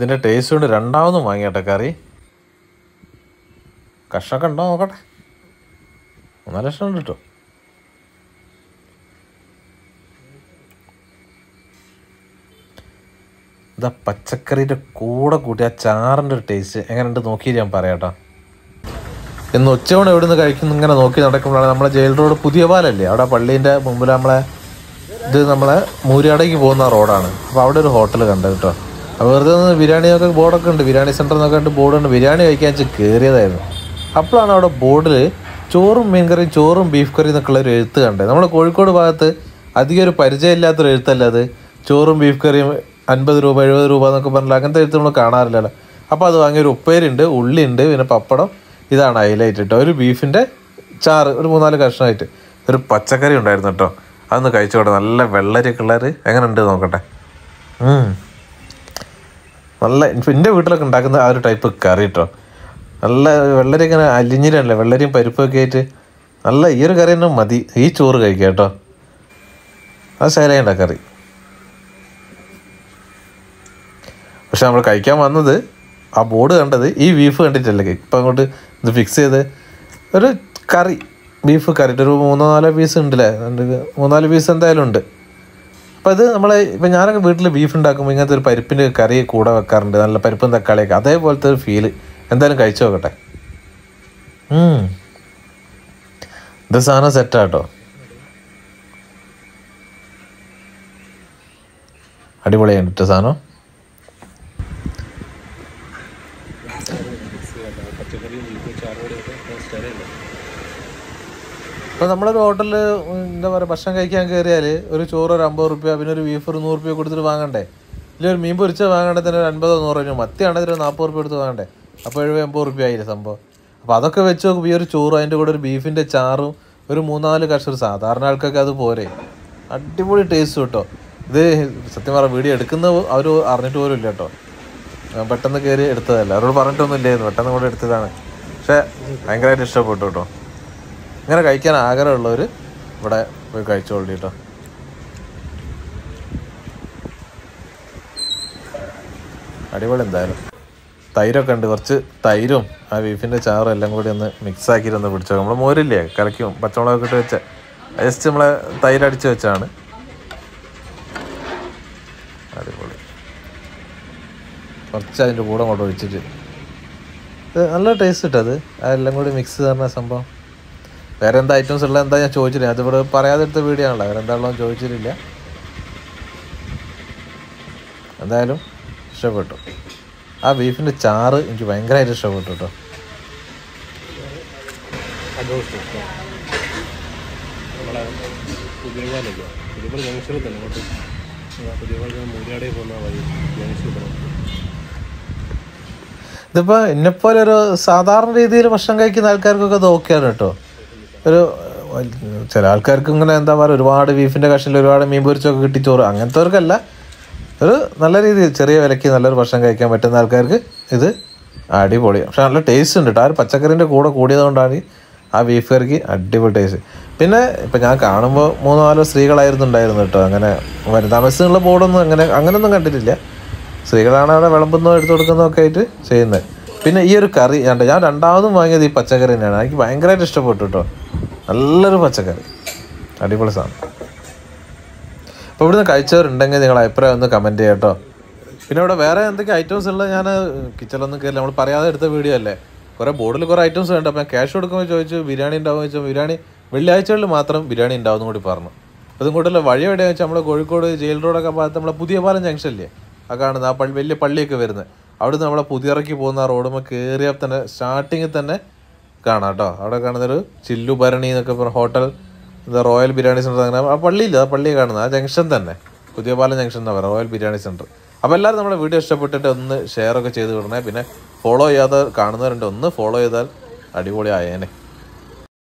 ഇതിൻ്റെ ടേസ്റ്റ് കൊണ്ട് രണ്ടാമതും വാങ്ങിയട്ടെ കറി കഷ്ണമൊക്കെ ഉണ്ടോ നോക്കട്ടെ മൂന്നാല് ലക്ഷം ഉണ്ട് കേട്ടോ ഇതാ പച്ചക്കറിയുടെ കൂടെ കൂട്ടി ആ ചാറിൻ്റെ ഒരു ടേസ്റ്റ് എങ്ങനെയുണ്ട് നോക്കിയിട്ട് ഞാൻ പറയാം കേട്ടോ ഇന്ന് ഉച്ചയോടെ എവിടെ നിന്ന് കഴിക്കുന്നു ഇങ്ങനെ നോക്കി നടക്കുമ്പോഴാണ് നമ്മളെ ജയിൽ റോഡ് പുതിയ പാലല്ലേ അവിടെ പള്ളീൻ്റെ മുമ്പിൽ നമ്മളെ ഇത് നമ്മളെ മൂരിയാടേക്ക് പോകുന്ന റോഡാണ് അപ്പോൾ അവിടെ ഒരു ഹോട്ടൽ കണ്ടത് കേട്ടോ അപ്പോൾ വെറുതെ ഒന്ന് ബിരിയാണിയൊക്കെ ബോർഡൊക്കെ ഉണ്ട് ബിരിയാണി സെൻ്റർ എന്നൊക്കെ ഉണ്ട് ബോർഡുണ്ട് ബിരിയാണി കഴിക്കാൻ വെച്ച് കയറിയതായിരുന്നു അപ്പോഴാണ് അവിടെ ബോർഡിൽ ചോറും മീൻ കറിയും ചോറും ബീഫ് കറിയും എന്നൊക്കെ ഉള്ള ഒരു എഴുത്ത് കണ്ടത് നമ്മുടെ കോഴിക്കോട് ഭാഗത്ത് അധികം ഒരു പരിചയമില്ലാത്തൊരു എഴുത്തല്ല അത് ചോറും ബീഫ് കറിയും അൻപത് രൂപ എഴുപത് രൂപ എന്നൊക്കെ പറഞ്ഞാൽ അങ്ങനത്തെ എഴുത്ത് നമ്മൾ കാണാറില്ലല്ലോ അപ്പോൾ അത് വാങ്ങിയ ഒരു ഉപ്പേരുണ്ട് ഉള്ളിയുണ്ട് പിന്നെ പപ്പടം ഇതാണ് ഹൈലൈറ്റ് കേട്ടോ ഒരു ബീഫിൻ്റെ ചാറ് ഒരു മൂന്നാല് കഷ്ണമായിട്ട് ഒരു പച്ചക്കറി ഉണ്ടായിരുന്നു കേട്ടോ അതൊന്ന് കഴിച്ചോട്ടെ നല്ല വെള്ളരിയൊക്കെ ഉള്ളവർ എങ്ങനെ ഉണ്ട് നോക്കട്ടെ ഉം. നല്ല ഇപ്പം എൻ്റെ വീട്ടിലൊക്കെ ഉണ്ടാക്കുന്ന ആ ഒരു ടൈപ്പ് കറി കേട്ടോ നല്ല വെള്ളരി ഇങ്ങനെ അലിഞ്ഞിരല്ലേ വെള്ളരിയും പരിപ്പൊക്കെ ആയിട്ട് നല്ല ഈ ഒരു കറി തന്നെ മതി ഈ ചോറ് കഴിക്കാം കേട്ടോ അത് ശൈലയുണ്ട കറി പക്ഷെ നമ്മൾ കഴിക്കാൻ വന്നത് ആ ബോർഡ് കണ്ടത് ഈ ബീഫ് കണ്ടിട്ടല്ലേ ഇപ്പം അങ്ങോട്ട് ഇത് ഫിക്സ് ചെയ്ത് ഒരു കറി ബീഫ് കറി ഒരു മൂന്നോ നാലോ പീസ് ഉണ്ടല്ലേ രണ്ട് മൂന്നാല് പീസ് എന്തായാലും ഉണ്ട് അപ്പം അത് നമ്മളെ ഇപ്പം ഞാനൊക്കെ വീട്ടിൽ ബീഫ് ഉണ്ടാക്കുമ്പോൾ ഇങ്ങനത്തെ ഒരു പരിപ്പിൻ്റെ കറി കൂടെ വെക്കാറുണ്ട് നല്ല പരിപ്പും തക്കാളിയൊക്കെ അതേപോലത്തെ ഒരു ഫീല് എന്തായാലും കഴിച്ചു നോക്കട്ടെ ഉം. ഇത് സാധനം സെറ്റാട്ടോ അടിപൊളിയാണ് കേട്ടോ സാധനം ഇപ്പം നമ്മളൊരു ഹോട്ടലിൽ എന്താ പറയുക ഭക്ഷണം കഴിക്കാൻ കയറിയാൽ ഒരു ചോറ് ഒരു അമ്പത് റുപ്യ പിന്നെ ഒരു ബീഫ് ഒരു നൂറ് റുപ്യ കൊടുത്തിട്ട് വാങ്ങണ്ടേ ഇല്ല ഒരു മീൻ പൊരിച്ച വാങ്ങണ്ടേ തന്നെ ഒരു അൻപതോ നൂറോ രൂപ മത്തിയാണെങ്കിൽ ഒരു നാൽപ്പത് റുപ്യ കൊടുത്ത് വാങ്ങണ്ടേ അപ്പോൾ എഴുപത് എൺപത് റുപ്യ ആയില്ലേ സംഭവം അപ്പോൾ അതൊക്കെ വെച്ച് നോക്കുമ്പോൾ ഈ ഒരു ചോറും അതിൻ്റെ കൂടെ ഒരു ബീഫിൻ്റെ ചാറും ഒരു മൂന്നാല് കഷ്ണം ഒരു സാധാരണ ആൾക്കൊക്കെ അത് പോരെ അടിപൊളി ടേസ്റ്റ് കേട്ടോ ഇത് സത്യം പറഞ്ഞ വീഡിയോ എടുക്കുന്ന അവർ അറിഞ്ഞിട്ട് പോലും ഇല്ല കേട്ടോ ഞാൻ പെട്ടെന്ന് കയറി എടുത്തതല്ല അവരോട് പറഞ്ഞിട്ടൊന്നും ഇല്ലായിരുന്നു പെട്ടെന്ന് കൂടെ എടുത്തതാണ് പക്ഷേ ഭയങ്കരമായിട്ട് ഇഷ്ടപ്പെട്ടു കേട്ടോ ഇങ്ങനെ കഴിക്കാൻ ആഗ്രഹമുള്ളവർ ഇവിടെ പോയി കഴിച്ചോളൂ കേട്ടോ അടിപൊളി എന്തായാലും തൈരൊക്കെ ഉണ്ട് കുറച്ച് തൈരും ആ ബീഫിൻ്റെ ചാറും എല്ലാം കൂടി ഒന്ന് മിക്സ് ആക്കിയിട്ട് ഒന്ന് പിടിച്ചോ നമ്മൾ മോരില്ലേ കലക്കും പച്ചമുളകൊക്കെ ഇട്ട് വെച്ച ജസ്റ്റ് നമ്മളെ തൈരടിച്ച് വെച്ചാണ് അടിപൊളി കുറച്ച് അതിൻ്റെ കൂടെ അങ്ങോട്ട് ഒഴിച്ചിട്ട് ഇത് നല്ല ടേസ്റ്റ് കിട്ടത് അതെല്ലാം കൂടി മിക്സ് പറഞ്ഞ സംഭവം വേറെ എന്താ ഐറ്റംസ് ഉള്ളത് എന്താ ഞാൻ ചോദിച്ചില്ല അതിവിടെ പറയാതെ എടുത്ത വീഡിയോ ആണല്ലോ വേറെ എന്താ ഉള്ളതെന്ന് ചോദിച്ചിട്ടില്ല എന്തായാലും ഇഷ്ടപ്പെട്ടു ആ ബീഫിൻ്റെ ചാറ് എനിക്ക് ഭയങ്കരമായിട്ട് ഇഷ്ടപ്പെട്ടു കേട്ടോ നമ്മളെ പുതിയപാലൊക്കെ പുതിയപാൽ ജംഗ്ഷനിൽ തന്നെ അങ്ങോട്ട് പുതിയപാൽ മൂര്യാടെ പോകുന്ന വഴി ജംഗ്ഷനിൽ തന്നെ ഇതിപ്പോൾ എന്നെപ്പോലെ ഒരു സാധാരണ രീതിയിൽ ഭക്ഷണം കഴിക്കുന്ന ആൾക്കാർക്കൊക്കെ അത് ഓക്കെയാണ് കേട്ടോ ഒരു വൽ- ചില ആൾക്കാർക്ക് ഇങ്ങനെ എന്താ പറയുക ഒരുപാട് ബീഫിൻ്റെ കഷ്ണിൽ ഒരുപാട് മീൻ പൊരിച്ചൊക്കെ കിട്ടി ചോറ് അങ്ങനത്തെവർക്കല്ല ഒരു നല്ല രീതിയിൽ ചെറിയ വിലയ്ക്ക് നല്ലൊരു ഭക്ഷണം കഴിക്കാൻ പറ്റുന്ന ആൾക്കാർക്ക് ഇത് അടിപൊളി പക്ഷെ നല്ല ടേസ്റ്റ് ഉണ്ട് കേട്ടോ ആ ഒരു പച്ചക്കറിൻ്റെ കൂടെ കൂടിയതുകൊണ്ടാണ് ആ ബീഫ് കറിക്ക് അടിപൊളി ടേസ്റ്റ് പിന്നെ ഇപ്പം ഞാൻ കാണുമ്പോൾ മൂന്നോ നാലോ സ്ത്രീകളായിരുന്നു ഉണ്ടായിരുന്നു കേട്ടോ അങ്ങനെ വനിതാ ബസ്സുള്ള ബോർഡൊന്നും അങ്ങനെ അങ്ങനെയൊന്നും കണ്ടിട്ടില്ല സ്ത്രീകളാണ് അവിടെ വിളമ്പുന്നോ എടുത്തു കൊടുക്കുന്നോ ഒക്കെ ആയിട്ട് ചെയ്യുന്നത് പിന്നെ ഈ ഒരു കറി ഞാൻ ഞാൻ രണ്ടാമതും വാങ്ങിയത് ഈ പച്ചക്കറി തന്നെയാണ് എനിക്ക് ഭയങ്കരമായിട്ട് ഇഷ്ടപ്പെട്ടു കേട്ടോ നല്ലൊരു പച്ചക്കറി അടിപൊളി സാധനം അപ്പോൾ ഇവിടുന്ന് കഴിച്ചവരുണ്ടെങ്കിൽ നിങ്ങൾ അഭിപ്രായം ഒന്ന് കമൻറ്റ് ചെയ്യാം കേട്ടോ പിന്നെ ഇവിടെ വേറെ എന്തൊക്കെ ഐറ്റംസ് ഉള്ളത് ഞാൻ കിച്ചണിലൊന്നും കയറില്ല നമ്മൾ പറയാതെ എടുത്ത വീഡിയോ അല്ലേ കുറേ ബോർഡിൽ കുറേ ഐറ്റംസ് ഉണ്ട് അപ്പോൾ ഞാൻ ക്യാഷ് കൊടുക്കുമ്പോൾ ചോദിച്ചു ബിരിയാണി ഉണ്ടാവും ചോദിച്ചാൽ ബിരിയാണി വെള്ളിയാഴ്ചകളിൽ മാത്രം ബിരിയാണി ഉണ്ടാവും കൂടി പറഞ്ഞു അതും കൂട്ടല്ല വഴി എവിടെയാണെന്ന് വെച്ചാൽ നമ്മുടെ കോഴിക്കോട് ജയിൽ റോഡൊക്കെ ഭാഗത്ത് നമ്മളെ പുതിയ പാലം ജംഗ്ഷൻ ഇല്ലേ ആ കാണുന്ന ആ പള്ളി വലിയ പള്ളിയൊക്കെ വരുന്നത് അവിടുന്ന് നമ്മളെ പുതിയറക്കി പോകുന്ന ആ റോഡുമ്പോൾ കയറിയാൽ തന്നെ സ്റ്റാർട്ടിങ്ങിൽ തന്നെ കാണാം കേട്ടോ അവിടെ കാണുന്നൊരു ചില്ലു ഭരണി എന്നൊക്കെ പറഞ്ഞ ഹോട്ടൽ എന്താ റോയൽ ബിരിയാണി സെൻറ്റർ അങ്ങനെ ആ പള്ളിയില്ല ആ പള്ളി കാണുന്നത് ആ ജംഗ്ഷൻ തന്നെ പുതിയ പാലം ജംഗ്ഷൻ എന്നാ പറയുക റോയൽ ബിരിയാണി സെൻറ്റർ അപ്പോൾ എല്ലാവരും നമ്മുടെ വീഡിയോ ഇഷ്ടപ്പെട്ടിട്ട് ഒന്ന് ഷെയർ ഒക്കെ ചെയ്ത് വിടണേ പിന്നെ ഫോളോ ചെയ്യാതെ കാണുന്നവരുണ്ട് ഒന്ന് ഫോളോ ചെയ്താൽ അടിപൊളി ആയേനെ